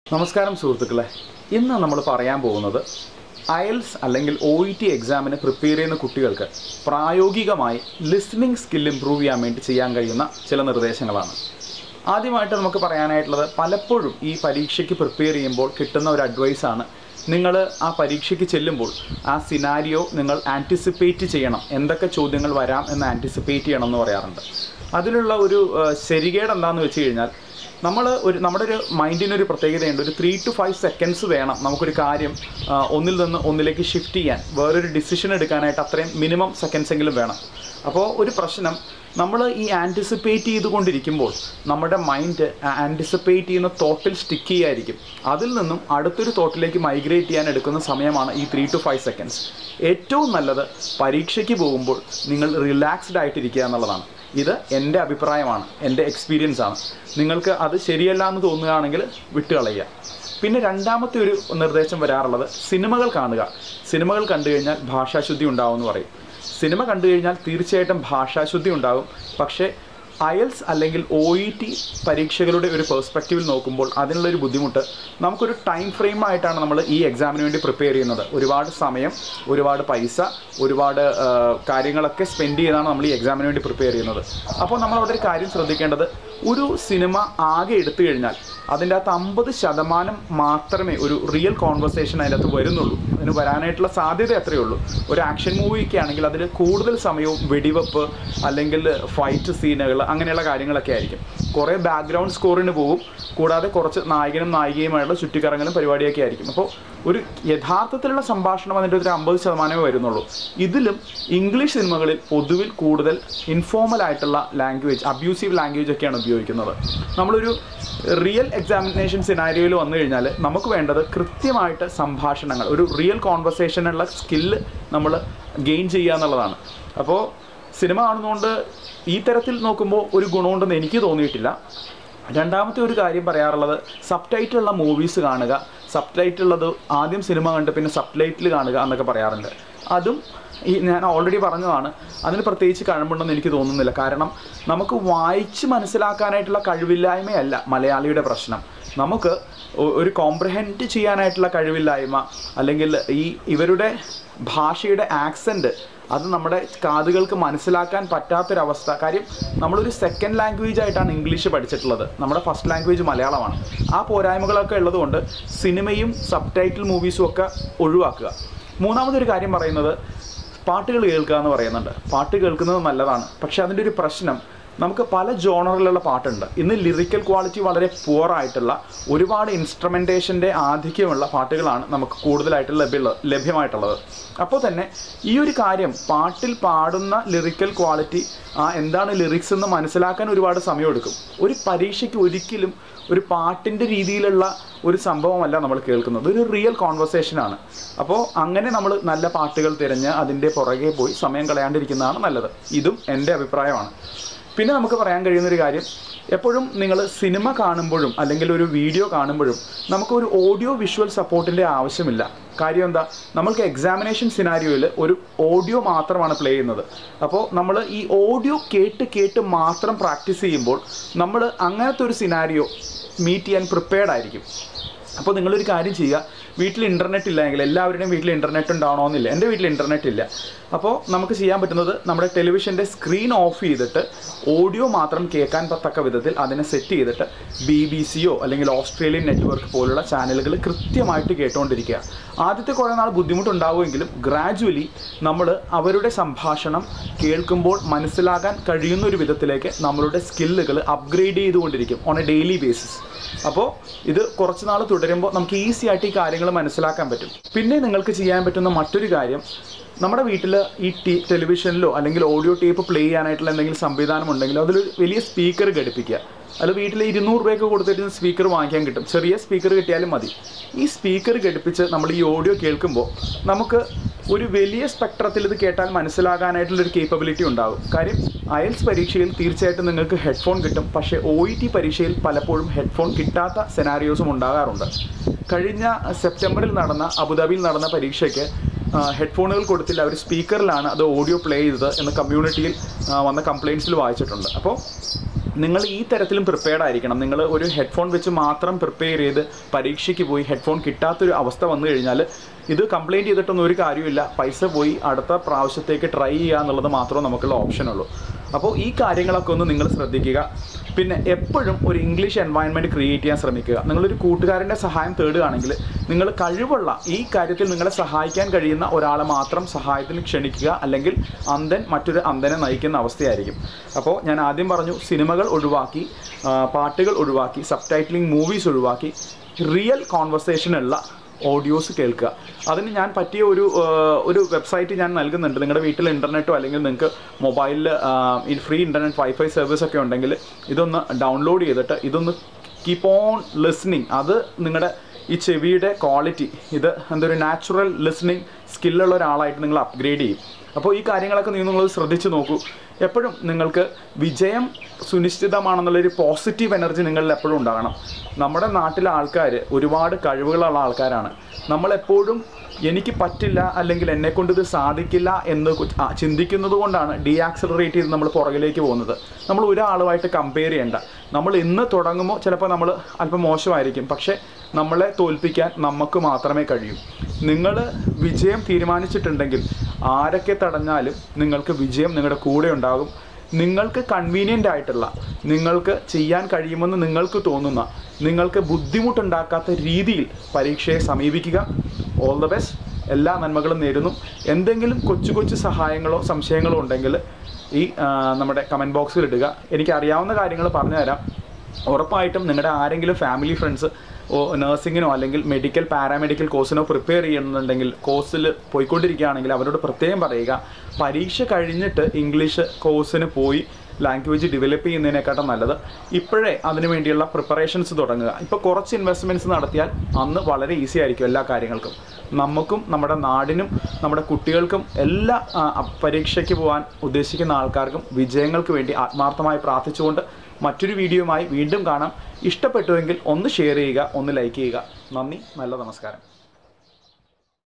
നമസ്കാരം സുഹൃത്തുക്കളെ ഇന്ന് നമ്മൾ പറയാൻ പോകുന്നത് അയൽസ് അല്ലെങ്കിൽ ഒ ഇ ടി എക്സാമിന് പ്രിപ്പയർ ചെയ്യുന്ന കുട്ടികൾക്ക് പ്രായോഗികമായി ലിസണിങ് സ്കിൽ ഇമ്പ്രൂവ് ചെയ്യാൻ വേണ്ടി ചെയ്യാൻ കഴിയുന്ന ചില നിർദ്ദേശങ്ങളാണ് ആദ്യമായിട്ട് നമുക്ക് പറയാനായിട്ടുള്ളത് പലപ്പോഴും ഈ പരീക്ഷയ്ക്ക് പ്രിപ്പയർ ചെയ്യുമ്പോൾ കിട്ടുന്ന ഒരു അഡ്വൈസാണ് നിങ്ങൾ ആ പരീക്ഷയ്ക്ക് ചെല്ലുമ്പോൾ ആ സിനാരിയോ നിങ്ങൾ ആൻറ്റിസിപ്പേറ്റ് ചെയ്യണം എന്തൊക്കെ ചോദ്യങ്ങൾ വരാം എന്ന് ആൻറ്റിസിപ്പേറ്റ് ചെയ്യണം എന്ന് പറയാറുണ്ട് അതിലുള്ള ഒരു ആ, ശരികേട് എന്താണെന്ന് വെച്ച് കഴിഞ്ഞാൽ നമ്മൾ ഒരു നമ്മുടെ ഒരു മൈൻഡിനൊരു പ്രത്യേകതയുണ്ട് ഒരു ത്രീ ടു ഫൈവ് സെക്കൻഡ്സ് വേണം നമുക്കൊരു കാര്യം ആ, ഒന്നിൽ നിന്ന് ഒന്നിലേക്ക് ഷിഫ്റ്റ് ചെയ്യാൻ വേറൊരു ഡിസിഷൻ എടുക്കാനായിട്ട് അത്രയും മിനിമം സെക്കൻഡ്സ് എങ്കിലും വേണം അപ്പോൾ ഒരു പ്രശ്നം നമ്മൾ ഈ ആൻറ്റിസിപ്പേറ്റ് ചെയ്തുകൊണ്ടിരിക്കുമ്പോൾ നമ്മുടെ മൈൻഡ് ആൻറ്റിസിപ്പേറ്റ് ചെയ്യുന്ന തോട്ടിൽ സ്റ്റിക്ക് ചെയ്യായിരിക്കും അതിൽ നിന്നും അടുത്തൊരു തോട്ടിലേക്ക് മൈഗ്രേറ്റ് ചെയ്യാൻ എടുക്കുന്ന സമയമാണ് ഈ ത്രീ ടു ഫൈവ് സെക്കൻഡ്സ് ഏറ്റവും നല്ലത് പരീക്ഷയ്ക്ക് പോകുമ്പോൾ നിങ്ങൾ റിലാക്സ്ഡ് ആയിട്ടിരിക്കുക എന്നുള്ളതാണ് ഇത് എൻ്റെ അഭിപ്രായമാണ് എൻ്റെ എക്സ്പീരിയൻസ് ആണ് നിങ്ങൾക്ക് അത് ശരിയല്ല എന്ന് തോന്നുകയാണെങ്കിൽ വിട്ടുകളയുക പിന്നെ രണ്ടാമത്തെ ഒരു നിർദ്ദേശം വരാറുള്ളത് സിനിമകൾ കാണുക സിനിമകൾ കണ്ടു കഴിഞ്ഞാൽ ഭാഷാശുദ്ധി ഉണ്ടാവും എന്ന് പറയും സിനിമ കണ്ടു കഴിഞ്ഞാൽ തീർച്ചയായിട്ടും ഭാഷാശുദ്ധി ഉണ്ടാകും പക്ഷേ അയൽസ് അല്ലെങ്കിൽ ഒ ഇ ടി പരീക്ഷകളുടെ ഒരു പേഴ്സ്പെക്റ്റീവിൽ നോക്കുമ്പോൾ അതിനുള്ളൊരു ബുദ്ധിമുട്ട് നമുക്കൊരു ടൈം ഫ്രെയിം ആയിട്ടാണ് നമ്മൾ ഈ എക്സാമിന് വേണ്ടി പ്രിപ്പയർ ചെയ്യുന്നത് ഒരുപാട് സമയം ഒരുപാട് പൈസ ഒരുപാട് ആ, കാര്യങ്ങളൊക്കെ സ്പെൻഡ് ചെയ്താണ് നമ്മൾ ഈ എക്സാമിന് വേണ്ടി പ്രിപ്പയർ ചെയ്യുന്നത് അപ്പോൾ നമ്മൾ അവിടെ ഒരു കാര്യം ശ്രദ്ധിക്കേണ്ടത് ഒരു സിനിമ ആകെ എടുത്തു കഴിഞ്ഞാൽ അതിൻ്റെ അകത്ത് അമ്പത് ശതമാനം മാത്രമേ ഒരു റിയൽ കോൺവെർസേഷൻ അതിൻ്റെ അകത്ത് വരുന്നുള്ളൂ അതിന് വരാനായിട്ടുള്ള സാധ്യത അത്രയേ ഉള്ളൂ ഒരു ആക്ഷൻ മൂവിയൊക്കെ ആണെങ്കിൽ അതിൽ കൂടുതൽ സമയവും വെടിവെപ്പ് അല്ലെങ്കിൽ ഫൈറ്റ് സീനുകൾ അങ്ങനെയുള്ള കാര്യങ്ങളൊക്കെ ആയിരിക്കും കുറേ ബാക്ക്ഗ്രൗണ്ട് സ്കോറിന് പോകും കൂടാതെ കുറച്ച് നായകനും നായികയുമായുള്ള ചുറ്റിക്കറങ്ങലും പരിപാടിയൊക്കെ ആയിരിക്കും അപ്പോൾ ഒരു യഥാർത്ഥത്തിലുള്ള സംഭാഷണം അതിൻ്റെ ഒരു അമ്പത് ശതമാനമേ വരുന്നുള്ളൂ ഇതിലും ഇംഗ്ലീഷ് സിനിമകളിൽ പൊതുവിൽ കൂടുതൽ ഇൻഫോർമൽ ആയിട്ടുള്ള ലാംഗ്വേജ് അബ്യൂസീവ് ലാംഗ്വേജ് ഒക്കെയാണ് ഉപയോഗിക്കുന്നത് നമ്മളൊരു റിയൽ എക്സാമിനേഷൻ സിനാരിയോയിൽ വന്നു കഴിഞ്ഞാൽ നമുക്ക് വേണ്ടത് കൃത്യമായിട്ട് സംഭാഷണങ്ങൾ ഒരു റിയൽ കോൺവെർസേഷനുള്ള സ്കില്ല് നമ്മൾ ഗെയിൻ ചെയ്യുക എന്നുള്ളതാണ് അപ്പോൾ സിനിമ കാണുന്നതുകൊണ്ട് ഈ തരത്തിൽ നോക്കുമ്പോൾ ഒരു ഗുണമുണ്ടെന്ന് എനിക്ക് തോന്നിയിട്ടില്ല രണ്ടാമത്തെ ഒരു കാര്യം പറയാറുള്ളത് സബ് ടൈറ്റിലുള്ള മൂവീസ് കാണുക സബ് ടൈറ്റിലുള്ളത് ആദ്യം സിനിമ കണ്ട് പിന്നെ സബ് ടൈറ്റിൽ കാണുക എന്നൊക്കെ പറയാറുണ്ട് അതും ഈ ഞാൻ ഓൾറെഡി പറഞ്ഞതാണ് അതിന് പ്രത്യേകിച്ച് കഴിവുണ്ടെന്ന് എനിക്ക് തോന്നുന്നില്ല കാരണം നമുക്ക് വായിച്ച് മനസ്സിലാക്കാനായിട്ടുള്ള കഴിവില്ലായ്മയല്ല മലയാളിയുടെ പ്രശ്നം നമുക്ക് ഒ- ഒരു കോംപ്രഹെൻഡ് ചെയ്യാനായിട്ടുള്ള കഴിവില്ലായ്മ അല്ലെങ്കിൽ ഈ ഇവരുടെ ഭാഷയുടെ ആക്സെൻറ്റ് അത് നമ്മുടെ കാതുകൾക്ക് മനസ്സിലാക്കാൻ പറ്റാത്തൊരവസ്ഥ കാര്യം നമ്മളൊരു സെക്കൻഡ് ലാംഗ്വേജ് ആയിട്ടാണ് ഇംഗ്ലീഷ് പഠിച്ചിട്ടുള്ളത് നമ്മുടെ ഫസ്റ്റ് ലാംഗ്വേജ് മലയാളമാണ് ആ പോരായ്മകളൊക്കെ ഉള്ളതുകൊണ്ട് സിനിമയും സബ് ടൈറ്റിൽ മൂവീസും ഒക്കെ ഒഴിവാക്കുക മൂന്നാമതൊരു കാര്യം പറയുന്നത് പാട്ടുകൾ കേൾക്കുക എന്ന് പറയുന്നുണ്ട് പാട്ട് കേൾക്കുന്നത് നല്ലതാണ് പക്ഷേ അതിൻ്റെ ഒരു പ്രശ്നം നമുക്ക് പല ജോണറിലുള്ള പാട്ടുണ്ട് ഇന്ന് ലിറിക്കൽ ക്വാളിറ്റി വളരെ പുവർ ആയിട്ടുള്ള ഒരുപാട് ഇൻസ്ട്രുമെൻറ്റേഷൻ്റെ ആധിക്യമുള്ള പാട്ടുകളാണ് നമുക്ക് കൂടുതലായിട്ട് ലഭ്യമുള്ള ലഭ്യമായിട്ടുള്ളത് അപ്പോൾ തന്നെ ഈ ഒരു കാര്യം പാട്ടിൽ പാടുന്ന ലിറിക്കൽ ക്വാളിറ്റി ആ എന്താണ് ലിറിക്സ് എന്ന് മനസ്സിലാക്കാൻ ഒരുപാട് സമയമെടുക്കും ഒരു പരീക്ഷയ്ക്ക് ഒരിക്കലും ഒരു പാട്ടിൻ്റെ രീതിയിലുള്ള ഒരു സംഭവമല്ല നമ്മൾ കേൾക്കുന്നത് ഒരു റിയൽ കോൺവെർസേഷനാണ് അപ്പോൾ അങ്ങനെ നമ്മൾ നല്ല പാട്ടുകൾ തിരഞ്ഞ് അതിൻ്റെ പുറകെ പോയി സമയം കളയാണ്ടിരിക്കുന്നതാണ് നല്ലത് ഇതും എൻ്റെ അഭിപ്രായമാണ് പിന്നെ നമുക്ക് പറയാൻ കഴിയുന്നൊരു കാര്യം എപ്പോഴും നിങ്ങൾ സിനിമ കാണുമ്പോഴും അല്ലെങ്കിൽ ഒരു വീഡിയോ കാണുമ്പോഴും നമുക്ക് ഒരു ഓഡിയോ വിഷ്വൽ സപ്പോർട്ടിൻ്റെ ആവശ്യമില്ല കാര്യം എന്താ നമ്മൾക്ക് എക്സാമിനേഷൻ സിനാരിയോയിൽ ഒരു ഓഡിയോ മാത്രമാണ് പ്ലേ ചെയ്യുന്നത് അപ്പോൾ നമ്മൾ ഈ ഓഡിയോ കേട്ട് കേട്ട് മാത്രം പ്രാക്ടീസ് ചെയ്യുമ്പോൾ നമ്മൾ അങ്ങനത്തെ ഒരു സിനാരിയോ മീറ്റ് ചെയ്യാൻ പ്രിപ്പയർഡ് ആയിരിക്കും അപ്പോൾ നിങ്ങളൊരു കാര്യം ചെയ്യുക വീട്ടിൽ ഇൻ്റർനെറ്റ് ഇല്ല എങ്കിൽ എല്ലാവരുടെയും വീട്ടിൽ ഇൻ്റർനെറ്റ് ഉണ്ടാവണമെന്നില്ല എൻ്റെ വീട്ടിൽ ഇൻ്റർനെറ്റ് ഇല്ല അപ്പോൾ നമുക്ക് ചെയ്യാൻ പറ്റുന്നത് നമ്മുടെ ടെലിവിഷൻ്റെ സ്ക്രീൻ ഓഫ് ചെയ്തിട്ട് ഓഡിയോ മാത്രം കേൾക്കാൻ തക്ക വിധത്തിൽ അതിനെ സെറ്റ് ചെയ്തിട്ട് ബി ബി സിയോ അല്ലെങ്കിൽ ഓസ്ട്രേലിയൻ നെറ്റ്വർക്ക് പോലുള്ള ചാനലുകൾ കൃത്യമായിട്ട് കേട്ടുകൊണ്ടിരിക്കുക ആദ്യത്തെ കുറേ നാൾ ബുദ്ധിമുട്ടുണ്ടാവുമെങ്കിലും ഗ്രാജുവലി നമ്മൾ അവരുടെ സംഭാഷണം കേൾക്കുമ്പോൾ മനസ്സിലാക്കാൻ കഴിയുന്ന ഒരു വിധത്തിലേക്ക് നമ്മളുടെ സ്കില്ലുകൾ അപ്ഗ്രേഡ് ചെയ്തുകൊണ്ടിരിക്കും ഓൺ എ ഡെയിലി ബേസിസ് അപ്പോൾ ഇത് കുറച്ച് നാൾ തുടരുമ്പോൾ നമുക്ക് ഈസി ആയിട്ട് ഈ കാര്യങ്ങൾ മനസ്സിലാക്കാൻ പറ്റും പിന്നെ നിങ്ങൾക്ക് ചെയ്യാൻ പറ്റുന്ന മറ്റൊരു കാര്യം നമ്മുടെ വീട്ടിൽ ഈ ടി ടെലിവിഷനിലോ അല്ലെങ്കിൽ ഓഡിയോ ടേപ്പ് പ്ലേ ചെയ്യാനായിട്ടുള്ള എന്തെങ്കിലും സംവിധാനം ഉണ്ടെങ്കിലോ അതിലൊരു വലിയ സ്പീക്കർ ഘടിപ്പിക്കുക അത് വീട്ടിൽ ഇരുന്നൂറ് രൂപയൊക്കെ കൊടുത്തിട്ട് സ്പീക്കർ വാങ്ങിക്കാൻ കിട്ടും ചെറിയ സ്പീക്കർ കിട്ടിയാലും മതി ഈ സ്പീക്കർ ഘടിപ്പിച്ച് നമ്മൾ ഈ ഓഡിയോ കേൾക്കുമ്പോൾ നമുക്ക് ഒരു വലിയ സ്പെക്ട്രത്തിൽ ഇത് കേട്ടാൽ മനസ്സിലാകാനായിട്ടുള്ളൊരു കേപ്പബിലിറ്റി ഉണ്ടാകും കാര്യം അയൽസ് പരീക്ഷയിൽ തീർച്ചയായിട്ടും നിങ്ങൾക്ക് ഹെഡ്ഫോൺ കിട്ടും പക്ഷേ ഒ ഇ ടി പരീക്ഷയിൽ പലപ്പോഴും ഹെഡ്ഫോൺ കിട്ടാത്ത സെനാരിയോസും ഉണ്ടാകാറുണ്ട് കഴിഞ്ഞ സെപ്റ്റംബറിൽ നടന്ന അബുദാബിയിൽ നടന്ന പരീക്ഷയ്ക്ക് ഹെഡ്ഫോണുകൾ കൊടുത്തില്ല അവർ സ്പീക്കറിലാണ് അത് ഓഡിയോ പ്ലേ ചെയ്തത് എന്ന് കമ്മ്യൂണിറ്റിയിൽ വന്ന കംപ്ലയിൻസിൽ വായിച്ചിട്ടുണ്ട് അപ്പോൾ നിങ്ങൾ ഈ തരത്തിലും പ്രിപ്പയർഡ് ആയിരിക്കണം നിങ്ങൾ ഒരു ഹെഡ്ഫോൺ വെച്ച് മാത്രം പ്രിപ്പയർ ചെയ്ത് പരീക്ഷയ്ക്ക് പോയി ഹെഡ്ഫോൺ കിട്ടാത്തൊരു അവസ്ഥ വന്നു കഴിഞ്ഞാൽ ഇത് കംപ്ലയിൻറ്റ് ചെയ്തിട്ടൊന്നും ഒരു കാര്യമില്ല പൈസ പോയി അടുത്ത പ്രാവശ്യത്തേക്ക് ട്രൈ ചെയ്യുക എന്നുള്ളത് മാത്രമേ നമുക്കുള്ള ഓപ്ഷനുള്ളൂ അപ്പോൾ ഈ കാര്യങ്ങളൊക്കെ ഒന്ന് നിങ്ങൾ ശ്രദ്ധിക്കുക പിന്നെ എപ്പോഴും ഒരു ഇംഗ്ലീഷ് എൻവയൺമെൻറ്റ് ക്രിയേറ്റ് ചെയ്യാൻ ശ്രമിക്കുക നിങ്ങളൊരു കൂട്ടുകാരൻ്റെ സഹായം തേടുകയാണെങ്കിൽ നിങ്ങൾ കഴിവുള്ള ഈ കാര്യത്തിൽ നിങ്ങളെ സഹായിക്കാൻ കഴിയുന്ന ഒരാളെ മാത്രം സഹായത്തിന് ക്ഷണിക്കുക അല്ലെങ്കിൽ അന്ധൻ മറ്റൊരു അന്ധനെ നയിക്കുന്ന അവസ്ഥയായിരിക്കും അപ്പോൾ ഞാൻ ആദ്യം പറഞ്ഞു സിനിമകൾ ഒഴിവാക്കി ആ, പാട്ടുകൾ ഒഴിവാക്കി സബ് ടൈറ്റിലിംഗ് മൂവീസ് ഒഴിവാക്കി റിയൽ കോൺവെർസേഷനുള്ള ഓഡിയോസ് കേൾക്കുക അതിന് ഞാൻ പറ്റിയ ഒരു ആ, ഒരു വെബ്സൈറ്റ് ഞാൻ നൽകുന്നുണ്ട് നിങ്ങളുടെ വീട്ടിൽ ഇൻ്റർനെറ്റോ അല്ലെങ്കിൽ നിങ്ങൾക്ക് മൊബൈലിൽ ഫ്രീ ഇൻ്റർനെറ്റ് വൈഫൈ സർവീസ് ഒക്കെ ഉണ്ടെങ്കിൽ ഇതൊന്ന് ഡൗൺലോഡ് ചെയ്തിട്ട് ഇതൊന്ന് കീപ്പ് ഓൺ ലിസ്ണിങ് അത് നിങ്ങളുടെ ഈ ചെവിയുടെ ക്വാളിറ്റി ഇത് എന്തൊരു നാച്ചുറൽ ലിസ്ണിങ് സ്കില്ലുള്ള ഒരാളായിട്ട് നിങ്ങൾ അപ്ഗ്രേഡ് ചെയ്യും അപ്പോൾ ഈ കാര്യങ്ങളൊക്കെ നിങ്ങൾ നിങ്ങൾ ശ്രദ്ധിച്ച് നോക്കൂ എപ്പോഴും നിങ്ങൾക്ക് വിജയം സുനിശ്ചിതമാണെന്നുള്ളൊരു പോസിറ്റീവ് എനർജി നിങ്ങളിൽ എപ്പോഴും ഉണ്ടാകണം നമ്മുടെ നാട്ടിലെ ആൾക്കാർ ഒരുപാട് കഴിവുകളുള്ള ആൾക്കാരാണ് നമ്മളെപ്പോഴും എനിക്ക് പറ്റില്ല അല്ലെങ്കിൽ എന്നെ കൊണ്ട് ഇത് സാധിക്കില്ല എന്ന് കു- ആ, ചിന്തിക്കുന്നത് കൊണ്ടാണ് ഡീആക്സലറേറ്റ് ചെയ്ത് നമ്മൾ പുറകിലേക്ക് പോകുന്നത് നമ്മൾ ഒരാളുമായിട്ട് കമ്പയർ ചെയ്യണ്ട നമ്മൾ ഇന്ന് തുടങ്ങുമ്പോൾ ചിലപ്പോൾ നമ്മൾ അല്പം മോശമായിരിക്കും പക്ഷേ നമ്മളെ തോൽപ്പിക്കാൻ നമുക്ക് മാത്രമേ കഴിയൂ നിങ്ങൾ വിജയം തീരുമാനിച്ചിട്ടുണ്ടെങ്കിൽ ആരൊക്കെ തടഞ്ഞാലും നിങ്ങൾക്ക് വിജയം നിങ്ങളുടെ കൂടെ ഉണ്ടാകും നിങ്ങൾക്ക് കൺവീനിയൻ്റ് ആയിട്ടുള്ള നിങ്ങൾക്ക് ചെയ്യാൻ കഴിയുമെന്ന് നിങ്ങൾക്ക് തോന്നുന്ന നിങ്ങൾക്ക് ബുദ്ധിമുട്ടുണ്ടാക്കാത്ത രീതിയിൽ പരീക്ഷയെ സമീപിക്കുക ഓൾ ദ ബെസ്റ്റ് എല്ലാ നന്മകളും നേരുന്നു എന്തെങ്കിലും കൊച്ചു കൊച്ചു സഹായങ്ങളോ സംശയങ്ങളോ ഉണ്ടെങ്കിൽ ഈ ആ, നമ്മുടെ കമൻറ്റ് ബോക്സിൽ ഇടുക എനിക്ക് അറിയാവുന്ന കാര്യങ്ങൾ പറഞ്ഞു തരാം ഉറപ്പായിട്ടും നിങ്ങളുടെ ആരെങ്കിലും ഫാമിലി ഫ്രണ്ട്സ് ഓ നഴ്സിങ്ങിനോ അല്ലെങ്കിൽ മെഡിക്കൽ പാരാമെഡിക്കൽ കോഴ്സിനോ പ്രിപ്പയർ ചെയ്യുന്നുണ്ടെങ്കിൽ കോഴ്സിൽ പോയിക്കൊണ്ടിരിക്കുകയാണെങ്കിൽ അവരോട് പ്രത്യേകം പറയുക പരീക്ഷ കഴിഞ്ഞിട്ട് ഇംഗ്ലീഷ് കോഴ്സിന് പോയി ലാംഗ്വേജ് ഡെവലപ്പ് ചെയ്യുന്നതിനെക്കാട്ടും നല്ലത് ഇപ്പോഴേ അതിനു വേണ്ടിയുള്ള പ്രിപ്പറേഷൻസ് തുടങ്ങുക ഇപ്പോൾ കുറച്ച് ഇൻവെസ്റ്റ്മെൻറ്റ്സ് നടത്തിയാൽ അന്ന് വളരെ ഈസി ആയിരിക്കും എല്ലാ കാര്യങ്ങൾക്കും നമുക്കും നമ്മുടെ നാടിനും നമ്മുടെ കുട്ടികൾക്കും എല്ലാ ആ, പരീക്ഷയ്ക്ക് പോകാൻ ഉദ്ദേശിക്കുന്ന ആൾക്കാർക്കും വിജയങ്ങൾക്ക് വേണ്ടി ആത്മാർത്ഥമായി പ്രാർത്ഥിച്ചുകൊണ്ട് മറ്റൊരു വീഡിയോയുമായി വീണ്ടും കാണാം ഇഷ്ടപ്പെട്ടുവെങ്കിൽ ഒന്ന് ഷെയർ ചെയ്യുക ഒന്ന് ലൈക്ക് ചെയ്യുക നന്ദി നല്ല നമസ്കാരം